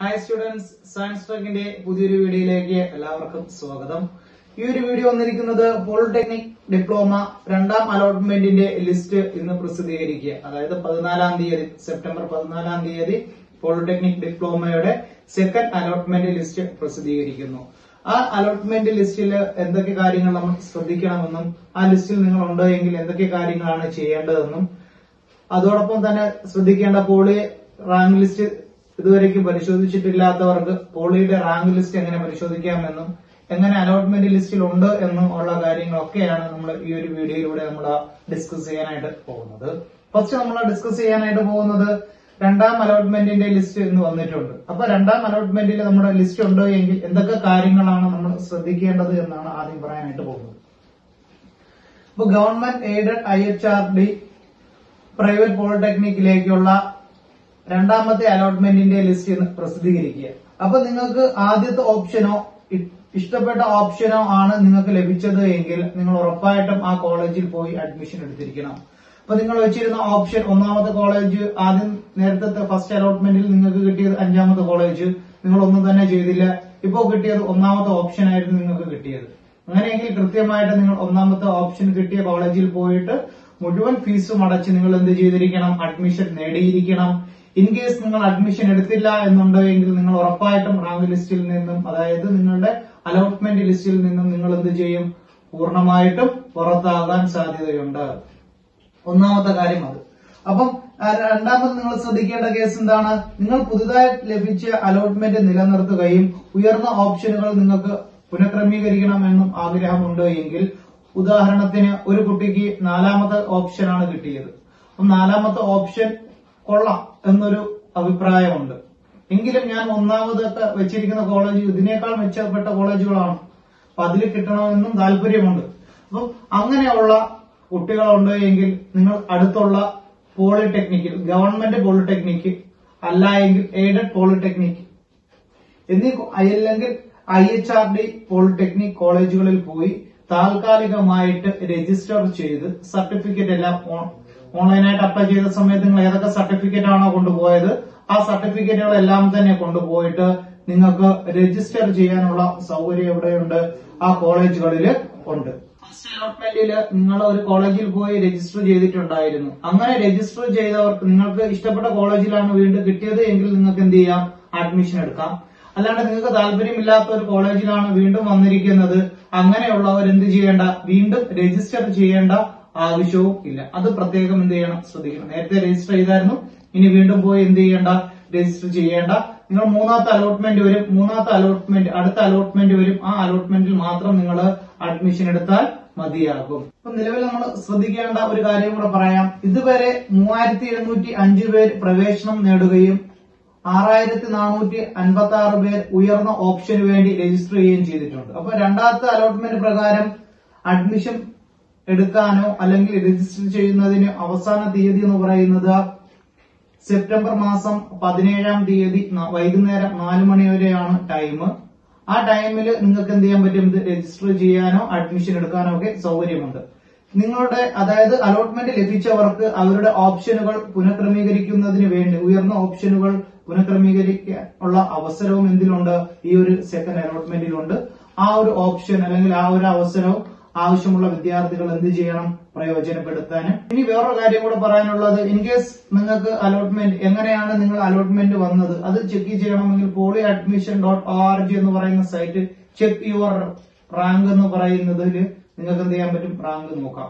hi students science ട്രക്കിന്റെ പുതിയൊരു വീഡിയോയിലേക്ക് എല്ലാവർക്കും സ്വാഗതം ഈ ഒരു വീഡിയോ വന്നിരിക്കുന്നത് പോളിടെക്നിക് ഡിപ്ലോമ രണ്ടാം അലോട്ട്മെന്റിന്റെ ലിസ്റ്റ് ഇന്ന് പ്രസിദ്ധീകരിക്കുക അതായത് പതിനാലാം തീയതി സെപ്റ്റംബർ പതിനാലാം തീയതി പോളിടെക്നിക് ഡിപ്ലോമയുടെ സെക്കൻഡ് അലോട്ട്മെന്റ് ലിസ്റ്റ് പ്രസിദ്ധീകരിക്കുന്നു ആ അലോട്ട്മെന്റ് ലിസ്റ്റിൽ എന്തൊക്കെ കാര്യങ്ങൾ നമ്മൾ ശ്രദ്ധിക്കണമെന്നും ആ ലിസ്റ്റിൽ നിങ്ങൾ ഉണ്ടോ എങ്കിൽ എന്തൊക്കെ കാര്യങ്ങളാണ് ചെയ്യേണ്ടതെന്നും അതോടൊപ്പം തന്നെ ശ്രദ്ധിക്കേണ്ട പോളി റാങ്ക് ലിസ്റ്റ് ഇതുവരേക്കും പരിശോധിച്ചിട്ടില്ലാത്തവർക്ക് പോളിയുടെ റാങ്ക് ലിസ്റ്റ് എങ്ങനെ പരിശോധിക്കാമെന്നും എങ്ങനെ അലോട്ട്മെന്റ് ലിസ്റ്റിൽ ഉണ്ട് എന്നും ഉള്ള കാര്യങ്ങളൊക്കെയാണ് നമ്മൾ ഈ ഒരു വീഡിയോയിലൂടെ നമ്മൾ ഡിസ്കസ് ചെയ്യാനായിട്ട് പോകുന്നത് ഫസ്റ്റ് നമ്മൾ ഡിസ്കസ് ചെയ്യാനായിട്ട് പോകുന്നത് രണ്ടാം അലോട്ട്മെന്റിന്റെ ലിസ്റ്റ് ഇന്ന് വന്നിട്ടുണ്ട് അപ്പൊ രണ്ടാം അലോട്ട്മെന്റിൽ നമ്മുടെ ലിസ്റ്റ് ഉണ്ട് എങ്കിൽ എന്തൊക്കെ കാര്യങ്ങളാണ് നമ്മൾ ശ്രദ്ധിക്കേണ്ടത് എന്നാണ് ആദ്യം പറയാനായിട്ട് പോകുന്നത് ഇപ്പൊ government aided I H R D private പോളിടെക്നിക്കിലേക്കുള്ള രണ്ടാമത്തെ അലോട്ട്മെന്റിന്റെ ലിസ്റ്റ് ഇന്ന് പ്രസിദ്ധീകരിക്കുക അപ്പൊ നിങ്ങൾക്ക് ആദ്യത്തെ ഓപ്ഷനോ ഇ- ഇഷ്ടപ്പെട്ട ഓപ്ഷനോ ആണ് നിങ്ങൾക്ക് ലഭിച്ചത് എങ്കിൽ നിങ്ങൾ ഉറപ്പായിട്ടും ആ കോളേജിൽ പോയി അഡ്മിഷൻ എടുത്തിരിക്കണം അപ്പൊ നിങ്ങൾ വെച്ചിരുന്ന ഓപ്ഷൻ ഒന്നാമത്തെ കോളേജ് ആദ്യം നേരത്തെ ഫസ്റ്റ് അലോട്ട്മെന്റിൽ നിങ്ങൾക്ക് കിട്ടിയത് അഞ്ചാമത്തെ കോളേജ് നിങ്ങൾ ഒന്നും തന്നെ ചെയ്തില്ല ഇപ്പോ കിട്ടിയത് ഒന്നാമത്തെ ഓപ്ഷൻ ആയിരുന്നു നിങ്ങൾക്ക് കിട്ടിയത് അങ്ങനെയെങ്കിൽ കൃത്യമായിട്ട് നിങ്ങൾ ഒന്നാമത്തെ ഓപ്ഷൻ കിട്ടിയ കോളേജിൽ പോയിട്ട് മുഴുവൻ ഫീസും അടച്ച് നിങ്ങൾ എന്ത് ചെയ്തിരിക്കണം അഡ്മിഷൻ നേടിയിരിക്കണം ഇൻ കേസ് നിങ്ങൾ അഡ്മിഷൻ എടുത്തില്ല എന്നുണ്ടെങ്കിൽ നിങ്ങൾ ഉറപ്പായിട്ടും റാങ്ക് ലിസ്റ്റിൽ നിന്നും അതായത് നിങ്ങളുടെ അലോട്ട്മെന്റ് ലിസ്റ്റിൽ നിന്നും നിങ്ങൾ എന്ത് ചെയ്യും പൂർണ്ണമായിട്ടും പുറത്താകാൻ സാധ്യതയുണ്ട് ഒന്നാമത്തെ കാര്യം അത് അപ്പം ആ, രണ്ടാമത് നിങ്ങൾ ശ്രദ്ധിക്കേണ്ട കേസ് എന്താണ് നിങ്ങൾ പുതുതായി ലഭിച്ച അലോട്ട്മെന്റ് നിലനിർത്തുകയും ഉയർന്ന ഓപ്ഷനുകൾ നിങ്ങൾക്ക് പുനഃക്രമീകരിക്കണമെന്നും ആഗ്രഹമുണ്ട് എങ്കിൽ ഉദാഹരണത്തിന് ഒരു കുട്ടിക്ക് നാലാമത്തെ ഓപ്ഷനാണ് കിട്ടിയത് അപ്പം നാലാമത്തെ ഓപ്ഷൻ കൊള്ളാം എന്നൊരു അഭിപ്രായമുണ്ട് എങ്കിലും ഞാൻ ഒന്നാമതൊക്കെ വെച്ചിരിക്കുന്ന കോളേജ് ഇതിനേക്കാൾ മെച്ചപ്പെട്ട കോളേജുകളാണ് അപ്പൊ അതിൽ കിട്ടണമെന്നും താല്പര്യമുണ്ട് അപ്പം അങ്ങനെയുള്ള കുട്ടികളുണ്ട് എങ്കിൽ നിങ്ങൾ അടുത്തുള്ള പോളിടെക്നിക്കിൽ ഗവൺമെന്റ് പോളിടെക്നിക്ക് അല്ല എങ്കിൽ എയ്ഡഡ് പോളിടെക്നിക്ക് എന്നീ കോ- അല്ലെങ്കിൽ I H R D polytechnic കോളേജുകളിൽ പോയി താൽക്കാലികമായിട്ട് രജിസ്റ്റർ ചെയ്ത് സർട്ടിഫിക്കറ്റ് എല്ലാം ഓൺ- ഓൺലൈനായിട്ട് അപ്ലൈ ചെയ്ത സമയത്ത് നിങ്ങൾ ഏതൊക്കെ സർട്ടിഫിക്കറ്റ് ആണോ കൊണ്ടുപോയത് ആ സർട്ടിഫിക്കറ്റുകളെല്ലാം തന്നെ കൊണ്ടുപോയിട്ട് നിങ്ങൾക്ക് രജിസ്റ്റർ ചെയ്യാനുള്ള സൗകര്യം എവിടെയുണ്ട് ആ കോളേജുകളിൽ ഉണ്ട് ഫസ്റ്റ് അലോട്ട്മെന്റിൽ നിങ്ങൾ ഒരു കോളേജിൽ പോയി രജിസ്റ്റർ ചെയ്തിട്ടുണ്ടായിരുന്നു അങ്ങനെ രജിസ്റ്റർ ചെയ്തവർക്ക് നിങ്ങൾക്ക് ഇഷ്ടപ്പെട്ട കോളേജിലാണ് വീണ്ടും കിട്ടിയത് എങ്കിൽ നിങ്ങൾക്ക് എന്ത് ചെയ്യാം അഡ്മിഷൻ എടുക്കാം അല്ലാണ്ട് നിങ്ങൾക്ക് താല്പര്യമില്ലാത്ത ഒരു കോളേജിലാണ് വീണ്ടും വന്നിരിക്കുന്നത് അങ്ങനെയുള്ളവർ എന്ത് ചെയ്യേണ്ട വീണ്ടും രജിസ്റ്റർ ചെയ്യേണ്ട ആവശ്യവും ഇല്ല അത് പ്രത്യേകം എന്ത് ചെയ്യണം ശ്രദ്ധിക്കണം നേരത്തെ രജിസ്റ്റർ ചെയ്തായിരുന്നു ഇനി വീണ്ടും പോയി എന്ത് ചെയ്യേണ്ട രജിസ്റ്റർ ചെയ്യേണ്ട നിങ്ങൾ മൂന്നാമത്തെ അലോട്ട്മെന്റ് വരും മൂന്നാമത്തെ അലോട്ട്മെന്റ് അടുത്ത അലോട്ട്മെന്റ് വരും ആ അലോട്ട്മെന്റിൽ മാത്രം നിങ്ങൾ അഡ്മിഷൻ എടുത്താൽ മതിയാകും അപ്പൊ നിലവിൽ നമ്മൾ ശ്രദ്ധിക്കേണ്ട ഒരു കാര്യം കൂടെ പറയാം ഇതുവരെ മൂവായിരത്തി എഴുന്നൂറ്റി അഞ്ച് പേർ പ്രവേശനം നേടുകയും ആറായിരത്തി നാനൂറ്റി അൻപത്തി ആറ് പേർ ഉയർന്ന ഓപ്ഷന് വേണ്ടി രജിസ്റ്റർ ചെയ്യുകയും ചെയ്തിട്ടുണ്ട് അപ്പൊ രണ്ടാമത്തെ അലോട്ട്മെന്റ് പ്രകാരം അഡ്മിഷൻ എടുക്കാനോ അല്ലെങ്കിൽ രജിസ്റ്റർ ചെയ്യുന്നതിന് അവസാന തീയതി എന്ന് പറയുന്നത് സെപ്റ്റംബർ മാസം പതിനേഴാം തീയതി ന- വൈകുന്നേരം നാല് മണി വരെയാണ് ടൈം ആ ടൈമിൽ നിങ്ങൾക്ക് എന്ത് ചെയ്യാൻ പറ്റും ഇത് രജിസ്റ്റർ ചെയ്യാനോ അഡ്മിഷൻ എടുക്കാനോ ഒക്കെ സൗകര്യമുണ്ട് നിങ്ങളുടെ അതായത് അലോട്ട്മെന്റ് ലഭിച്ചവർക്ക് അവരുടെ ഓപ്ഷനുകൾ പുനഃക്രമീകരിക്കുന്നതിന് വേണ്ടി ഉയർന്ന ഓപ്ഷനുകൾ പുനഃക്രമീകരിക്കാൻ ഉള്ള അവസരവും എന്തിലുണ്ട് ഈ ഒരു സെക്കൻഡ് അലോട്ട്മെന്റിലുണ്ട് ആ ഒരു ഓപ്ഷൻ അല്ലെങ്കിൽ ആ ഒരു അവസരവും ആവശ്യമുള്ള വിദ്യാർത്ഥികൾ എന്ത് ചെയ്യണം പ്രയോജനപ്പെടുത്താൻ ഇനി വേറൊരു കാര്യം കൂടെ പറയാനുള്ളത് ഇൻ കേസ് നിങ്ങൾക്ക് അലോട്ട്മെന്റ് എങ്ങനെയാണ് നിങ്ങൾ അലോട്ട്മെന്റ് വന്നത് അത് ചെക്ക് ചെയ്യണമെങ്കിൽ poly admission dot O R G എന്ന് പറയുന്ന സൈറ്റ് ചെക്ക് യുവർ റാങ്ക് എന്ന് പറയുന്നതിൽ നിങ്ങൾക്ക് എന്ത് ചെയ്യാൻ പറ്റും റാങ്ക് നോക്കാം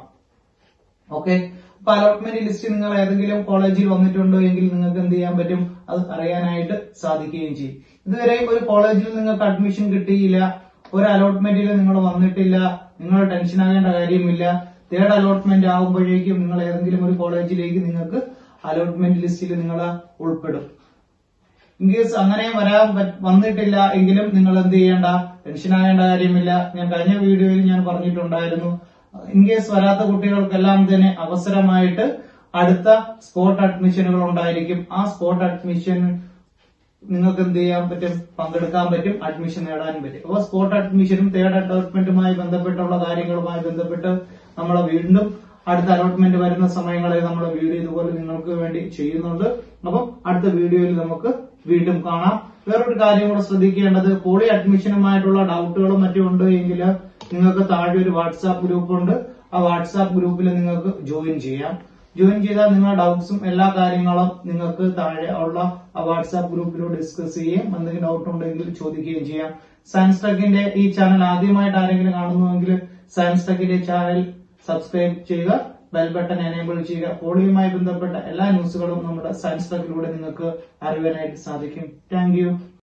ഓക്കെ അപ്പൊ അലോട്ട്മെന്റ് ലിസ്റ്റ് നിങ്ങൾ ഏതെങ്കിലും കോളേജിൽ വന്നിട്ടുണ്ടോ എങ്കിൽ നിങ്ങൾക്ക് എന്ത് ചെയ്യാൻ പറ്റും അത് അറിയാനായിട്ട് സാധിക്കുകയും ചെയ്യും ഇതുവരെ ഒരു കോളേജിൽ നിങ്ങൾക്ക് അഡ്മിഷൻ കിട്ടിയില്ല ഒരു അലോട്ട്മെന്റിൽ നിങ്ങൾ വന്നിട്ടില്ല നിങ്ങൾ ടെൻഷൻ ആകേണ്ട കാര്യമില്ല തേർഡ് അലോട്ട്മെന്റ് ആകുമ്പോഴേക്കും നിങ്ങൾ ഏതെങ്കിലും ഒരു കോളേജിലേക്ക് നിങ്ങൾക്ക് അലോട്ട്മെന്റ് ലിസ്റ്റിൽ നിങ്ങൾ ഉൾപ്പെടും ഇൻ കേസ് അങ്ങനെ വരാൻ പറ്റ- വന്നിട്ടില്ല എങ്കിലും നിങ്ങൾ എന്ത് ചെയ്യേണ്ട ടെൻഷൻ ആകേണ്ട കാര്യമില്ല ഞാൻ കഴിഞ്ഞ വീഡിയോയിൽ ഞാൻ പറഞ്ഞിട്ടുണ്ടായിരുന്നു ഇൻ കേസ് വരാത്ത കുട്ടികൾക്കെല്ലാം തന്നെ അവസരമായിട്ട് അടുത്ത സ്പോട്ട് അഡ്മിഷനുകൾ ഉണ്ടായിരിക്കും ആ സ്പോട്ട് അഡ്മിഷൻ നിങ്ങൾക്ക് എന്ത് ചെയ്യാൻ പറ്റും പങ്കെടുക്കാൻ പറ്റും അഡ്മിഷൻ നേടാനും പറ്റും അപ്പോൾ സ്പോട്ട് അഡ്മിഷനും തേർഡ് അലോട്ട്മെന്റുമായി ബന്ധപ്പെട്ടുള്ള കാര്യങ്ങളുമായി ബന്ധപ്പെട്ട് നമ്മൾ വീണ്ടും അടുത്ത അലോട്ട്മെന്റ് വരുന്ന സമയങ്ങളിൽ നമ്മൾ വീഡിയോ ഇതുപോലെ നിങ്ങൾക്ക് വേണ്ടി ചെയ്യുന്നുണ്ട് അപ്പം അടുത്ത വീഡിയോയിൽ നമുക്ക് വീണ്ടും കാണാം വേറൊരു കാര്യം കൂടെ ശ്രദ്ധിക്കേണ്ടത് പോളി അഡ്മിഷനുമായിട്ടുള്ള ഡൗട്ടുകളും മറ്റും ഉണ്ട് എങ്കിൽ നിങ്ങൾക്ക് താഴെ ഒരു വാട്സാപ്പ് ഗ്രൂപ്പ് ഉണ്ട് ആ വാട്സാപ്പ് ഗ്രൂപ്പിൽ നിങ്ങൾക്ക് ജോയിൻ ചെയ്യാം ജോയിൻ ചെയ്താൽ നിങ്ങളുടെ ഡൗട്ട്സും എല്ലാ കാര്യങ്ങളും നിങ്ങൾക്ക് താഴെ ഉള്ള ആ വാട്സാപ്പ് ഗ്രൂപ്പിലൂടെ ഡിസ്കസ് ചെയ്യുകയും എന്തെങ്കിലും ഡൗട്ട് ഉണ്ടെങ്കിൽ ചോദിക്കുകയും ചെയ്യാം സയൻസ് ടെക്കിന്റെ ഈ ചാനൽ ആദ്യമായിട്ട് ആരെങ്കിലും കാണുന്നുവെങ്കിൽ സയൻസ് ടെക്കിന്റെ ചാനൽ സബ്സ്ക്രൈബ് ചെയ്യുക ബെൽ ബട്ടൺ എനേബിൾ ചെയ്യുക പോളിയുമായി ബന്ധപ്പെട്ട എല്ലാ ന്യൂസുകളും നമ്മുടെ സയൻസ് ടെക്കിലൂടെ നിങ്ങൾക്ക് അറിയാനായിട്ട് സാധിക്കും താങ്ക്